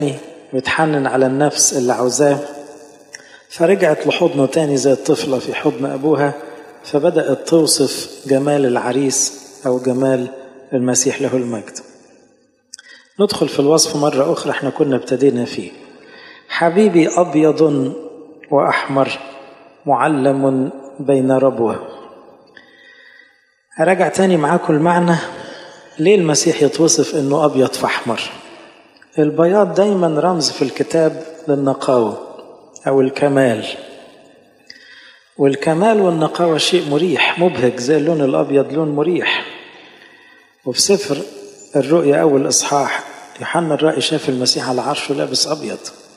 ويتحنن على النفس اللي عاوزاه فرجعت لحضنه تاني زي الطفلة في حضن أبوها فبدأت توصف جمال العريس أو جمال المسيح له المجد ندخل في الوصف مرة أخرى احنا كنا ابتدينا فيه حبيبي أبيض وأحمر معلم بين ربوة أراجع تاني معاكم المعنى ليه المسيح يتوصف أنه أبيض فأحمر البياض دايما رمز في الكتاب للنقاوة أو الكمال والكمال والنقاوة شيء مريح مبهج زي اللون الأبيض لون مريح وفي سفر الرؤيا أول إصحاح يوحنا الرائي شاف المسيح على عرشه لابس أبيض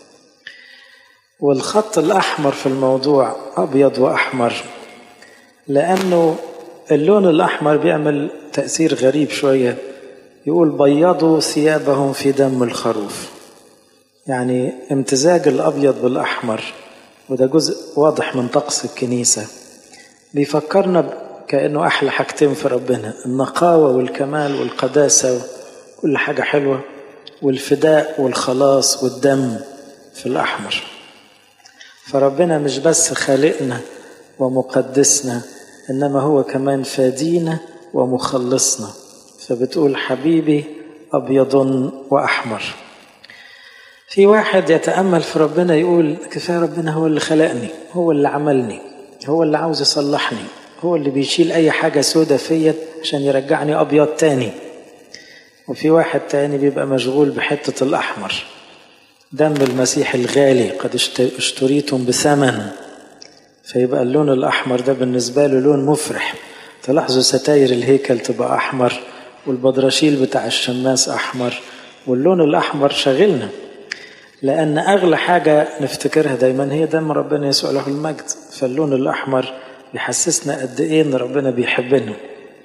والخط الأحمر في الموضوع أبيض وأحمر لأنه اللون الأحمر بيعمل تأثير غريب شوية يقول بيضوا ثيابهم في دم الخروف يعني امتزاج الأبيض بالأحمر وده جزء واضح من طقس الكنيسة بيفكرنا كأنه أحلى حاجتين في ربنا النقاوة والكمال والقداسة كل حاجة حلوة والفداء والخلاص والدم في الأحمر فربنا مش بس خالقنا ومقدسنا إنما هو كمان فادينا ومخلصنا فبتقول حبيبي أبيض وأحمر في واحد يتأمل في ربنا يقول كفاية ربنا هو اللي خلقني هو اللي عملني هو اللي عاوز يصلحني هو اللي بيشيل أي حاجة سودة فيا عشان يرجعني أبيض تاني وفي واحد تاني بيبقى مشغول بحتة الأحمر دم المسيح الغالي قد اشتريتم بثمن فيبقى اللون الأحمر ده بالنسبة له لون مفرح تلاحظوا ستاير الهيكل تبقى أحمر والبدرشيل بتاع الشماس أحمر واللون الأحمر شاغلنا لأن أغلى حاجة نفتكرها دايما هي دم ربنا يسوع له المجد فاللون الأحمر يحسسنا قد إيه إن ربنا بيحبنا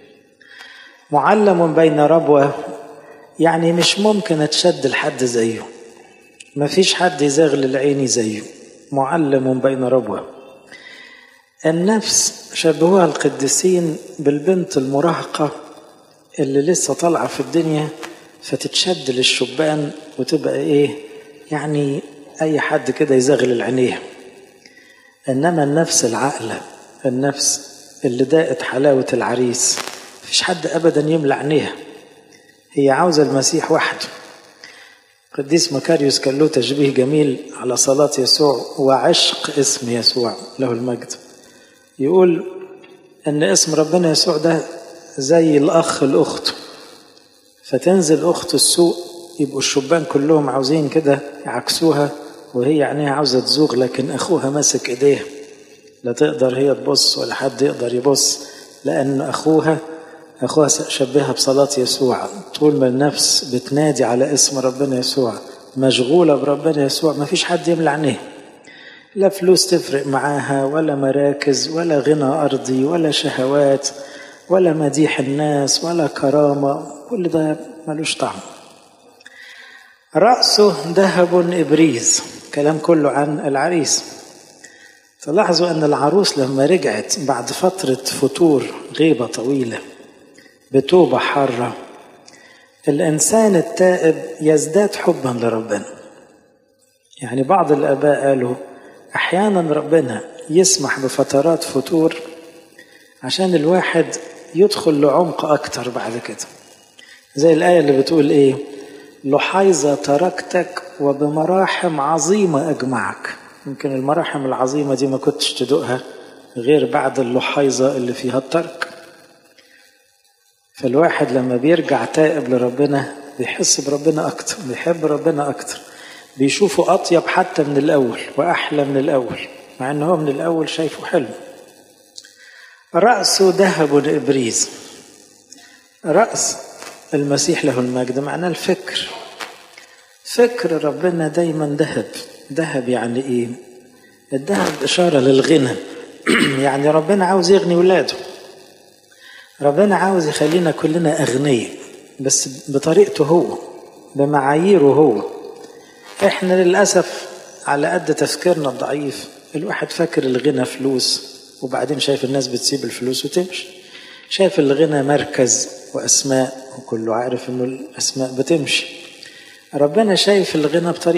معلم بين ربوة يعني مش ممكن أتشد لحد زيه ما فيش حد يزغل العين زيه معلم بين ربوة النفس شبهوها القديسين بالبنت المراهقة اللي لسه طالعة في الدنيا فتتشد للشبان وتبقى ايه يعني اي حد كده يزغل العينيه انما النفس العاقله النفس اللي داقت حلاوه العريس مفيش حد ابدا يملى عينيها هي عاوزه المسيح وحده قديس مكاريوس كان له تشبيه جميل على صلاة يسوع وعشق اسم يسوع له المجد يقول ان اسم ربنا يسوع ده زي الاخ لاخته فتنزل اخت السوق يبقوا الشبان كلهم عاوزين كده يعكسوها وهي عينيها عاوزه تزوغ لكن اخوها ماسك ايديها لا تقدر هي تبص ولا حد يقدر يبص لان اخوها اخوها شبهها بصلاه يسوع طول ما النفس بتنادي على اسم ربنا يسوع مشغوله بربنا يسوع ما فيش حد يملى عينيها لا فلوس تفرق معاها ولا مراكز ولا غنى ارضي ولا شهوات ولا مديح الناس ولا كرامه كل ده ملوش طعم رأسه ذهب إبريز كلام كله عن العريس تلاحظوا أن العروس لما رجعت بعد فترة فتور غيبة طويلة بتوبة حارة الإنسان التائب يزداد حبا لربنا يعني بعض الآباء قالوا أحيانا ربنا يسمح بفترات فتور عشان الواحد يدخل لعمق أكتر بعد كده زي الآية اللي بتقول إيه لحيظة تركتك وبمراحم عظيمة أجمعك يمكن المراحم العظيمة دي ما كنتش تدوقها غير بعد اللحيظة اللي فيها الترك فالواحد لما بيرجع تائب لربنا بيحس بربنا أكتر بيحب ربنا أكتر بيشوفه أطيب حتى من الأول وأحلى من الأول مع أنه هو من الأول شايفه حلو رأسه ذهب إبريز رأس المسيح له المجد معناه الفكر فكر ربنا دايما ذهب ذهب يعني ايه الذهب اشاره للغنى يعني ربنا عاوز يغني ولاده ربنا عاوز يخلينا كلنا اغنياء بس بطريقته هو بمعاييره هو احنا للاسف على قد تفكيرنا الضعيف الواحد فاكر الغنى فلوس وبعدين شايف الناس بتسيب الفلوس وتمشي شايف الغنى مركز واسماء وكله عارف انه الاسماء بتمشي ربنا شايف الغنى بطريقة